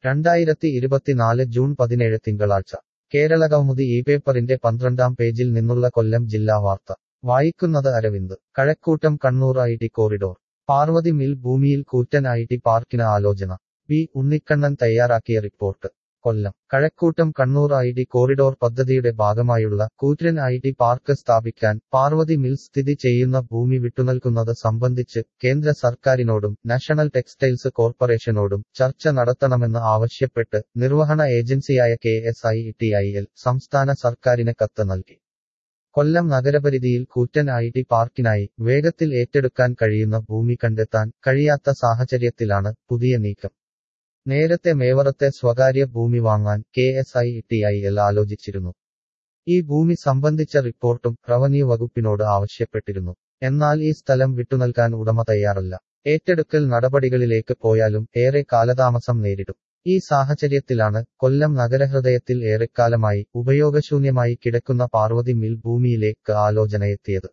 രണ്ടായിരത്തി ഇരുപത്തിനാല് ജൂൺ പതിനേഴ് തിങ്കളാഴ്ച കേരളകൗമുദി ഈ പേപ്പറിന്റെ പന്ത്രണ്ടാം പേജിൽ നിന്നുള്ള കൊല്ലം ജില്ലാ വാർത്ത വായിക്കുന്നത് Aravind Kazhakkoottam Kannur I T corridor Parvathi mill ഭൂമിയിൽ കൂറ്റൻ ഐ ടി പാർക്കിന് ആലോചന ബി ഉണ്ണിക്കണ്ണൻ തയ്യാറാക്കിയ report Kollam Kazhakkoottam Kannur I T corridor പദ്ധതിയുടെ ഭാഗമായുള്ള കൂറ്റൻ ഐ ടി പാർക്ക് സ്ഥാപിക്കാൻ പാർവതി മിൽ സ്ഥിതി ചെയ്യുന്ന ഭൂമി വിട്ടുനൽകുന്നത് സംബന്ധിച്ച് കേന്ദ്ര സർക്കാരിനോടും നാഷണൽ ടെക്സ്റ്റൈൽസ് കോർപ്പറേഷനോടും ചർച്ച നടത്തണമെന്ന് ആവശ്യപ്പെട്ട് നിർവഹണ ഏജൻസിയായ K S I T I L സംസ്ഥാന സർക്കാരിന് കത്ത് നൽകി കൊല്ലം നഗരപരിധിയിൽ കൂറ്റൻ ഐ ടി പാർക്കിനായി വേഗത്തിൽ ഏറ്റെടുക്കാൻ കഴിയുന്ന ഭൂമി കണ്ടെത്താൻ കഴിയാത്ത സാഹചര്യത്തിലാണ് പുതിയ നീക്കം നേരത്തെ മേവറത്തെ സ്വകാര്യ ഭൂമി വാങ്ങാൻ K S I T I L ആലോചിച്ചിരുന്നു ഈ ഭൂമി സംബന്ധിച്ച റിപ്പോർട്ടും റവന്യൂ വകുപ്പിനോട് ആവശ്യപ്പെട്ടിരുന്നു എന്നാൽ ഈ സ്ഥലം വിട്ടുനൽകാൻ ഉടമ തയ്യാറല്ല ഏറ്റെടുക്കൽ നടപടികളിലേക്ക് പോയാലും ഏറെ കാലതാമസം നേരിടും ഈ സാഹചര്യത്തിലാണ് കൊല്ലം നഗരഹൃദയത്തിൽ ഏറെക്കാലമായി ഉപയോഗശൂന്യമായി കിടക്കുന്ന പാർവതി മിൽ ഭൂമിയിലേക്ക് ആലോചനയെത്തിയത്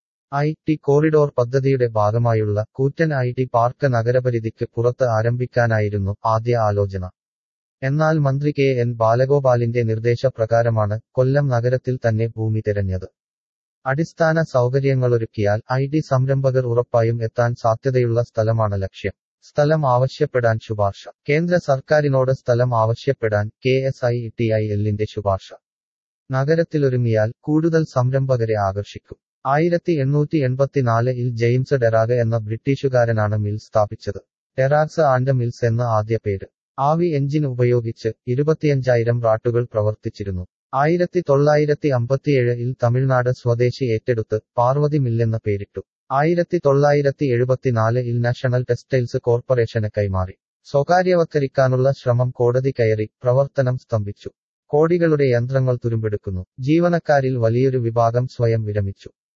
ഐ ടി കോറിഡോർ പദ്ധതിയുടെ ഭാഗമായുള്ള കൂറ്റൻ ഐ ടി പാർക്ക് നഗരപരിധിക്ക് പുറത്ത് ആരംഭിക്കാനായിരുന്നു ആദ്യ ആലോചന എന്നാൽ മന്ത്രി കെ എൻ ബാലഗോപാലിന്റെ നിർദ്ദേശപ്രകാരമാണ് കൊല്ലം നഗരത്തിൽ തന്നെ ഭൂമി തിരഞ്ഞത് അടിസ്ഥാന സൗകര്യങ്ങളൊരുക്കിയാൽ ഐ ടി സംരംഭകർ ഉറപ്പായും എത്താൻ സാധ്യതയുള്ള സ്ഥലമാണ് ലക്ഷ്യം സ്ഥലം ആവശ്യപ്പെടാൻ ശുപാർശ കേന്ദ്ര സർക്കാരിനോട് സ്ഥലം ആവശ്യപ്പെടാൻ K S I T I എല്ലിന്റെ ശുപാർശ നഗരത്തിലൊരുങ്ങിയാൽ കൂടുതൽ സംരംഭകരെ ആകർഷിക്കും ആയിരത്തി എണ്ണൂറ്റി എൺപത്തിനാലിൽ ജെയിംസ് ഡെറാഗ് എന്ന ബ്രിട്ടീഷുകാരനാണ് മിൽ സ്ഥാപിച്ചത് ഡെറാക്സ് ആൻഡ് മിൽസ് എന്ന ആദ്യ പേര് ആവി എഞ്ചിൻ ഉപയോഗിച്ച് ഇരുപത്തിയഞ്ചായിരം റാട്ടുകൾ പ്രവർത്തിച്ചിരുന്നു ആയിരത്തി തൊള്ളായിരത്തി അമ്പത്തിയേഴിൽ തമിഴ്നാട് സ്വദേശി ഏറ്റെടുത്ത് പാർവതി മില്ലെന്ന പേരിട്ടു ആയിരത്തി തൊള്ളായിരത്തി എഴുപത്തിനാലിൽ നാഷണൽ ടെക്സ്റ്റൈൽസ് കോർപ്പറേഷന് കൈമാറി സ്വകാര്യവത്കരിക്കാനുള്ള ശ്രമം കോടതി കയറി പ്രവർത്തനം സ്തംഭിച്ചു കോടികളുടെ യന്ത്രങ്ങൾ തുരുമ്പെടുക്കുന്നു ജീവനക്കാരിൽ വലിയൊരു വിഭാഗം സ്വയം വിരമിച്ചു